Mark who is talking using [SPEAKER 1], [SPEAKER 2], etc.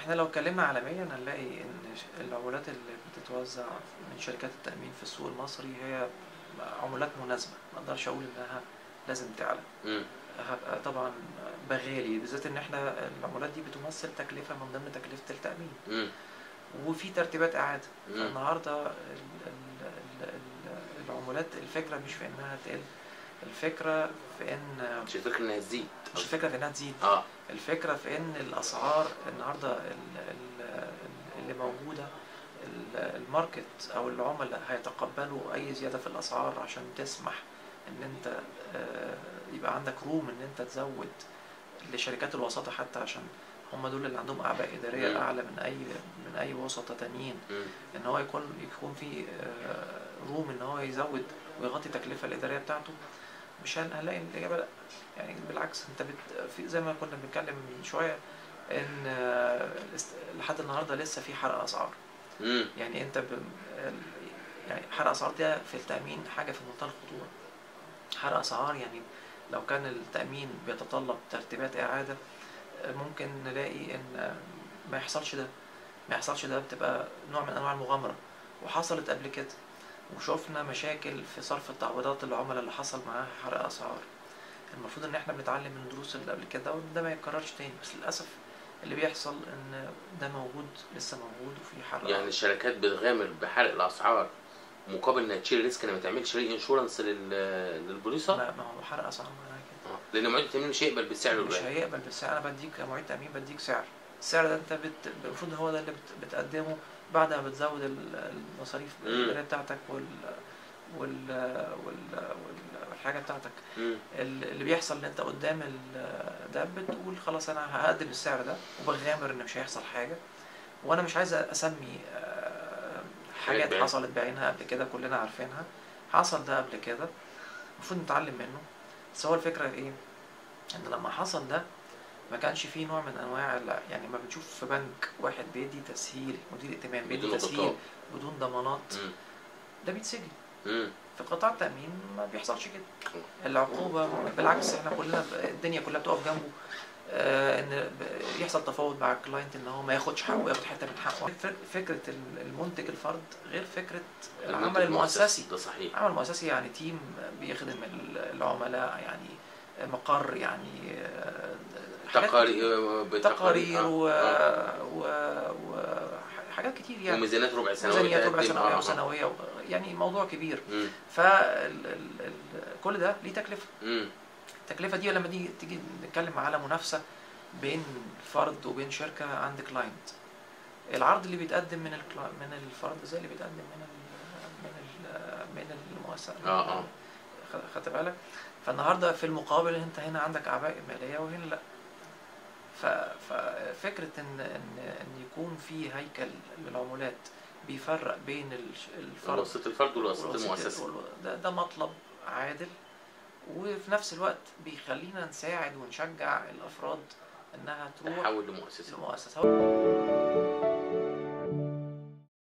[SPEAKER 1] احنا لو اتكلمنا عالميا هنلاقي ان ش- العمولات اللي بتتوزع من شركات التأمين في السوق المصري هي عمولات مناسبة ما اقدرش اقول انها لازم تعلى
[SPEAKER 2] مم.
[SPEAKER 1] هبقى طبعا بغالي بالذات ان احنا العمولات دي بتمثل تكلفة من ضمن تكلفة التأمين
[SPEAKER 2] مم.
[SPEAKER 1] وفي ترتيبات إعادة
[SPEAKER 2] مم.
[SPEAKER 1] فالنهاردة ال- ال- ال- ال- العمولات الفكرة مش في إنها تقل الفكرة في إن
[SPEAKER 2] مش الفكره انها تزيد
[SPEAKER 1] مش الفكرة في إنها تزيد
[SPEAKER 2] اه
[SPEAKER 1] الفكرة في إن الأسعار النهاردة ال- ال- اللي موجودة ال- الماركت أو العملاء هيتقبلوا أي زيادة في الأسعار عشان تسمح إن أنت آه، يبقى عندك روم إن أنت تزود لشركات الوساطة حتى عشان هم دول اللي عندهم أعباء إدارية
[SPEAKER 2] مم.
[SPEAKER 1] أعلى من أي من أي وسطة تانيين
[SPEAKER 2] مم.
[SPEAKER 1] إن هو يكون يكون في آه، روم إن هو يزود ويغطي التكلفة الإدارية بتاعته مش هن- هنلاقي الإجابة لأ يعني بالعكس أنت بت في زي ما كنا بنتكلم من شوية إن آه، الاست- لحد النهاردة لسه في حرق أسعار
[SPEAKER 2] مم.
[SPEAKER 1] يعني أنت ب... ال- يعني حرق أسعار ده في التأمين حاجة في منتهى الخطورة حرق أسعار يعني لو كان التأمين بيتطلب ترتيبات إعادة آه، ممكن نلاقي إن آه، ما يحصلش ده ما يحصلش ده بتبقى نوع من أنواع المغامرة وحصلت قبل كده وشفنا مشاكل في صرف التعويضات للعملاء اللي حصل معاها حرق أسعار المفروض إن إحنا بنتعلم من الدروس اللي قبل كده وده ما يتكررش تاني بس للأسف اللي بيحصل إن ده موجود لسه موجود وفي حرق
[SPEAKER 2] يعني الشركات بتغامر بحرق الاسعار مقابل انها تشيل ريسك انها ما تعملش ري انشورنس لل- للبوليصه
[SPEAKER 1] ما ما هو حرق أسعار معناها كده
[SPEAKER 2] آه. لان معيد التامين مش هيقبل بالسعر
[SPEAKER 1] مش
[SPEAKER 2] القليل
[SPEAKER 1] هيقبل بالسعر انا بديك كمعيد تامين بديك سعر السعر ده انت بت... المفروض هو ده اللي بت... بتقدمه بعد ما بتزود ال- المصاريف
[SPEAKER 2] مم.
[SPEAKER 1] الاداريه بتاعتك وال... وال... وال... وال... والحاجه بتاعتك
[SPEAKER 2] مم.
[SPEAKER 1] ال- اللي بيحصل ان انت قدام ال- ده بتقول خلاص انا هقدم السعر ده وبغامر ان مش هيحصل حاجه وانا مش عايز اسمي آه، حاجات
[SPEAKER 2] بعينها.
[SPEAKER 1] حصلت بعينها قبل كده كلنا عارفينها حصل ده قبل كده المفروض نتعلم منه بس هو الفكره في ايه ان لما حصل ده ما كانش فيه نوع من انواع ال- يعني ما بنشوف في بنك واحد بيدي تسهيل مدير ائتمان بيدي
[SPEAKER 2] بدون
[SPEAKER 1] تسهيل
[SPEAKER 2] خطاب.
[SPEAKER 1] بدون ضمانات
[SPEAKER 2] مم.
[SPEAKER 1] ده بيتسجن
[SPEAKER 2] مم.
[SPEAKER 1] في قطاع التأمين ما بيحصلش كده العقوبة بالعكس احنا كلنا ب- الدنيا كلها بتقف جنبه آه ان ب- يحصل تفاوض مع الكلاينت ان هو ما ياخدش حقه وياخد حتة من حقه فك- فكرة ال- المنتج الفرد غير فكرة العمل
[SPEAKER 2] المنتج
[SPEAKER 1] المؤسسي
[SPEAKER 2] ده صحيح
[SPEAKER 1] العمل المؤسسي يعني تيم بيخدم ال- العملاء يعني مقر يعني آه، حاجات
[SPEAKER 2] تقارير
[SPEAKER 1] تقارير و...
[SPEAKER 2] آه.
[SPEAKER 1] و... و... حاجات كتير يعني
[SPEAKER 2] وميزانيات ربع سنويه
[SPEAKER 1] ميزانيات ربع
[SPEAKER 2] تقدم.
[SPEAKER 1] سنوية
[SPEAKER 2] آه.
[SPEAKER 1] وسنوية و... يعني موضوع كبير
[SPEAKER 2] مم.
[SPEAKER 1] ف ال... ال... ال... كل ده ليه تكلفة
[SPEAKER 2] مم.
[SPEAKER 1] التكلفة دي لما تيجي تيجي نتكلم على منافسة بين فرد وبين شركة عند كلاينت العرض اللي بيتقدم من الكلا... من الفرد زي اللي بيتقدم من ال... من ال... من المؤسسة
[SPEAKER 2] آه، آه.
[SPEAKER 1] خ- خدت بالك فالنهارده في المقابل انت هنا عندك اعباء ماليه وهنا لا ف... ففكره ان ان ان يكون في هيكل للعمولات بيفرق بين ال- الفرد
[SPEAKER 2] وسط الفرد ووسط
[SPEAKER 1] والوسيط
[SPEAKER 2] المؤسسه
[SPEAKER 1] وال- ده, ده مطلب عادل وفي نفس الوقت بيخلينا نساعد ونشجع الافراد انها تروح
[SPEAKER 2] تحول لمؤسسه
[SPEAKER 1] لمؤسسه